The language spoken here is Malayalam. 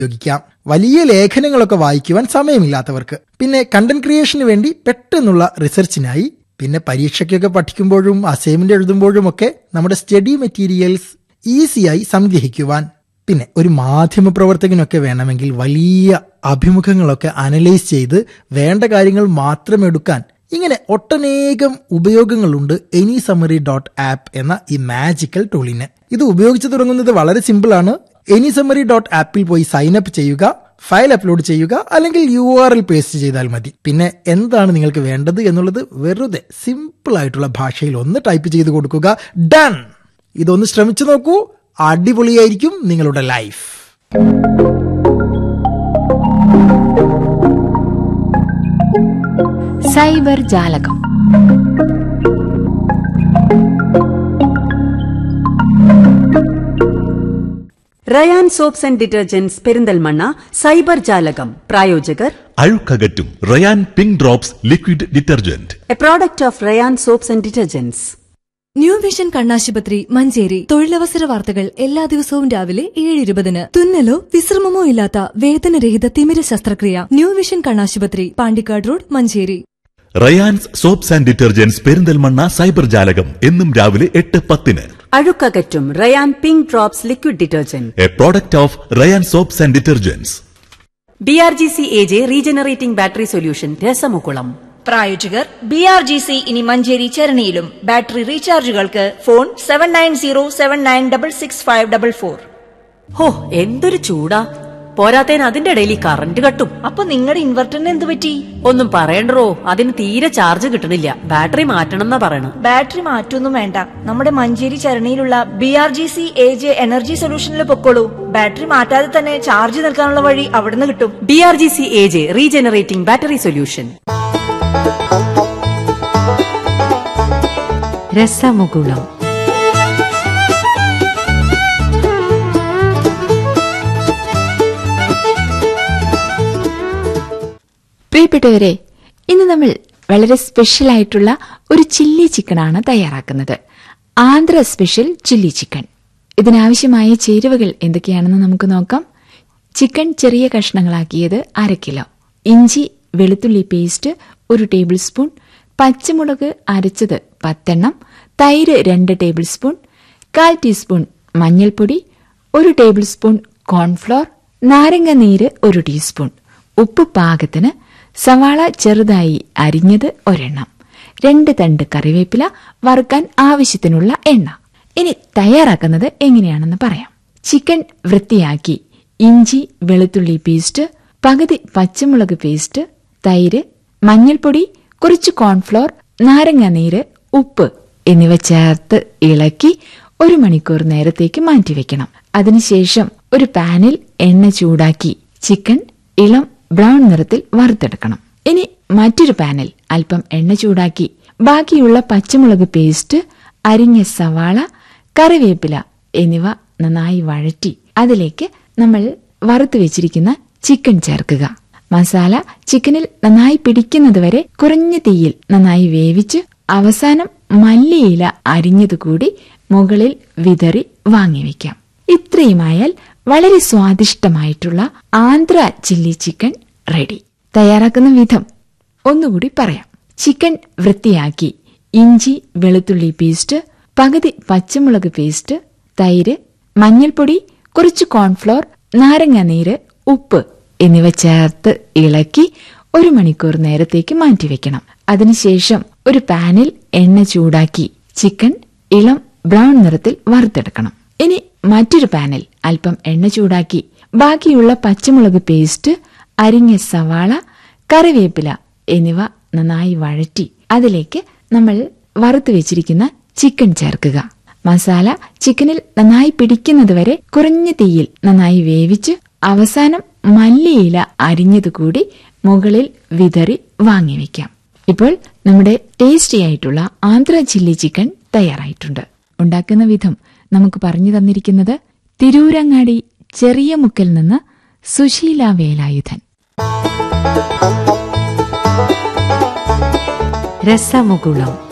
ഉപയോഗിക്കാം വലിയ ലേഖനങ്ങളൊക്കെ വായിക്കുവാൻ സമയമില്ലാത്തവർക്ക് പിന്നെ കണ്ടന്റ് ക്രിയേഷന് വേണ്ടി പെട്ടെന്നുള്ള റിസർച്ചിനായി പിന്നെ പരീക്ഷയ്ക്കൊക്കെ പഠിക്കുമ്പോഴും അസൈൻമെന്റ് എഴുതുമ്പോഴും ഒക്കെ നമ്മുടെ സ്റ്റഡി മെറ്റീരിയൽസ് ഈസിയായി സംഗ്രഹിക്കുവാൻ പിന്നെ ഒരു മാധ്യമ പ്രവർത്തകനൊക്കെ വേണമെങ്കിൽ വലിയ അഭിമുഖങ്ങളൊക്കെ അനലൈസ് ചെയ്ത് വേണ്ട കാര്യങ്ങൾ മാത്രം എടുക്കാൻ ഇങ്ങനെ ഒട്ടനേകം ഉപയോഗങ്ങളുണ്ട് എനി സമറി ഡോട്ട് ആപ്പ് എന്ന ഈ മാജിക്കൽ ടൂളിന് ഇത് ഉപയോഗിച്ച് തുടങ്ങുന്നത് വളരെ സിമ്പിളാണ് എനി സമറി ഡോട്ട് ആപ്പിൽ പോയി സൈൻ അപ്പ് ചെയ്യുക ഫയൽ അപ്ലോഡ് ചെയ്യുക അല്ലെങ്കിൽ യു ആർ എൽ പേസ്റ്റ് ചെയ്താൽ മതി പിന്നെ എന്താണ് നിങ്ങൾക്ക് വേണ്ടത് എന്നുള്ളത് വെറുതെ സിമ്പിൾ ആയിട്ടുള്ള ഭാഷയിൽ ഒന്ന് ടൈപ്പ് ചെയ്ത് കൊടുക്കുക ഡൺ ഇതൊന്ന് ശ്രമിച്ചു നോക്കൂ അടിപൊളിയായിരിക്കും നിങ്ങളുടെ ലൈഫ് സൈബർ ജാലകം Rayan soaps and detergents Perinthalmanna cyber ജാലകം പ്രായോജകർ അഴുക്കകറ്റും Rayan pink drops liquid detergent a product of Rayan soaps and detergents new vision കണ്ണാശുപത്രി മഞ്ചേരി തൊഴിലവസര വാർത്തകൾ എല്ലാ ദിവസവും രാവിലെ ഏഴ് ഇരുപതിന് തുന്നലോ വിശ്രമമോ ഇല്ലാത്ത വേദനരഹിത തിമിര ശസ്ത്രക്രിയ ന്യൂ വിഷൻ കണ്ണാശുപത്രി Pandikkad road Manjeri Rayans soaps and detergents Perinthalmanna cyber ജാലകം എന്നും രാവിലെ എട്ട് പത്തിന് അഴുക്കകറ്റും Rayan pink drops liquid detergent a product of Rayan soaps and detergents B R G C A J regenerating battery solution രസമുകുളം പ്രായോജകർ ബി ആർ ജി സി ഇനി മഞ്ചേരി ചരണിയിലും ബാറ്ററി റീചാർജുകൾക്ക് phone seven nine zero seven nine double six five double four ഹോ എന്തൊരു ചൂടാ പോരാത്തേന് അതിന്റെ ഇടയിൽ ഈ കറണ്ട് കട്ടും അപ്പൊ നിങ്ങളുടെ ഇൻവെർട്ടറിന് എന്ത് പറ്റി ഒന്നും പറയണ്ടോ അതിന് തീരെ ചാർജ് കിട്ടണില്ല ബാറ്ററി മാറ്റണം എന്നാ പറയണ ബാറ്ററി മാറ്റൊന്നും വേണ്ട നമ്മുടെ മഞ്ചേരി ചരണിയിലുള്ള B R G C A J energy സൊല്യൂഷനിൽ പൊക്കോളൂ ബാറ്ററി മാറ്റാതെ തന്നെ ചാർജ് നിൽക്കാനുള്ള വഴി അവിടുന്ന് കിട്ടും B R G C A J regenerating battery solution രസമുകുളം പ്രിയപ്പെട്ടവരെ ഇന്ന് നമ്മൾ വളരെ സ്പെഷ്യൽ ആയിട്ടുള്ള ഒരു ചില്ലി ചിക്കനാണ് തയ്യാറാക്കുന്നത് ആന്ധ്ര സ്പെഷ്യൽ ചില്ലി ചിക്കൻ ഇതിനാവശ്യമായ ചേരുവകൾ എന്തൊക്കെയാണെന്ന് നമുക്ക് നോക്കാം ചിക്കൻ ചെറിയ കഷ്ണങ്ങളാക്കിയത് അര കിലോ ഇഞ്ചി വെളുത്തുള്ളി പേസ്റ്റ് ഒരു ടേബിൾ സ്പൂൺ പച്ചമുളക് അരച്ചത് പത്തെണ്ണം തൈര് രണ്ട് ടേബിൾ സ്പൂൺ കാൽ ടീസ്പൂൺ മഞ്ഞൾപ്പൊടി ഒരു ടേബിൾ സ്പൂൺ കോൺഫ്ലോർ നാരങ്ങ നീര് ഒരു ടീസ്പൂൺ ഉപ്പ് പാകത്തിന് സവാള ചെറുതായി അരിഞ്ഞത് ഒരെണ്ണം രണ്ട് തണ്ട് കറിവേപ്പില വറുക്കാൻ ആവശ്യത്തിനുള്ള എണ്ണ ഇനി തയ്യാറാക്കുന്നത് എങ്ങനെയാണെന്ന് പറയാം ചിക്കൻ വൃത്തിയാക്കി ഇഞ്ചി വെളുത്തുള്ളി പേസ്റ്റ് പകുതി പച്ചമുളക് പേസ്റ്റ് തൈര് മഞ്ഞൾപ്പൊടി കുറച്ച് കോൺഫ്ലോർ നാരങ്ങ നീര് ഉപ്പ് എന്നിവ ചേർത്ത് ഇളക്കി ഒരു മണിക്കൂർ നേരത്തേക്ക് മാറ്റിവെക്കണം അതിനുശേഷം ഒരു പാനിൽ എണ്ണ ചൂടാക്കി ചിക്കൻ ഇളം ബ്രൗൺ നിറത്തിൽ വറുത്തെടുക്കണം ഇനി മറ്റൊരു പാനിൽ അല്പം എണ്ണ ചൂടാക്കി ബാക്കിയുള്ള പച്ചമുളക് പേസ്റ്റ് അരിഞ്ഞ സവാള കറിവേപ്പില എന്നിവ നന്നായി വഴറ്റി അതിലേക്ക് നമ്മൾ വറുത്തു വെച്ചിരിക്കുന്ന ചിക്കൻ ചേർക്കുക മസാല ചിക്കനിൽ നന്നായി പിടിക്കുന്നതുവരെ കുറഞ്ഞ തീയിൽ നന്നായി വേവിച്ച് അവസാനം മല്ലിയില അരിഞ്ഞതുകൂടി മുകളിൽ വിതറി വാങ്ങിവെക്കാം ഇത്രയുമായാൽ വളരെ സ്വാദിഷ്ടമായിട്ടുള്ള ആന്ധ്ര ചില്ലി ചിക്കൻ റെഡി തയ്യാറാക്കുന്ന വിധം ഒന്നുകൂടി പറയാം ചിക്കൻ വൃത്തിയാക്കി ഇഞ്ചി വെളുത്തുള്ളി പേസ്റ്റ് പകുതി പച്ചമുളക് പേസ്റ്റ് തൈര് മഞ്ഞൾപ്പൊടി കുറച്ച് കോൺഫ്ലോർ നാരങ്ങ നീര് ഉപ്പ് എന്നിവ ചേർത്ത് ഇളക്കി ഒരു മണിക്കൂർ നേരത്തേക്ക് മാറ്റിവെക്കണം അതിനുശേഷം ഒരു പാനിൽ എണ്ണ ചൂടാക്കി ചിക്കൻ ഇളം ബ്രൗൺ നിറത്തിൽ വറുത്തെടുക്കണം ഇനി മറ്റൊരു പാനിൽ അല്പം എണ്ണ ചൂടാക്കി ബാക്കിയുള്ള പച്ചമുളക് പേസ്റ്റ് അരിഞ്ഞ സവാള കറിവേപ്പില എന്നിവ നന്നായി വഴറ്റി അതിലേക്ക് നമ്മൾ വറുത്തു വെച്ചിരിക്കുന്ന ചിക്കൻ ചേർക്കുക മസാല ചിക്കനിൽ നന്നായി പിടിക്കുന്നതുവരെ കുറഞ്ഞ തീയിൽ നന്നായി വേവിച്ച് അവസാനം മല്ലിയില അരിഞ്ഞതുകൂടി മുകളിൽ വിതറി വാങ്ങിവെക്കാം ഇപ്പോൾ നമ്മുടെ ടേസ്റ്റി ആയിട്ടുള്ള ആന്ധ്ര ചില്ലി ചിക്കൻ തയ്യാറായിട്ടുണ്ട് ഉണ്ടാക്കുന്ന വിധം നമുക്ക് പറഞ്ഞു തന്നിരിക്കുന്നത് തിരൂരങ്ങാടി ചെറിയ മുക്കിൽ നിന്ന് സുശീല വേലായുധൻ രസമുകുളം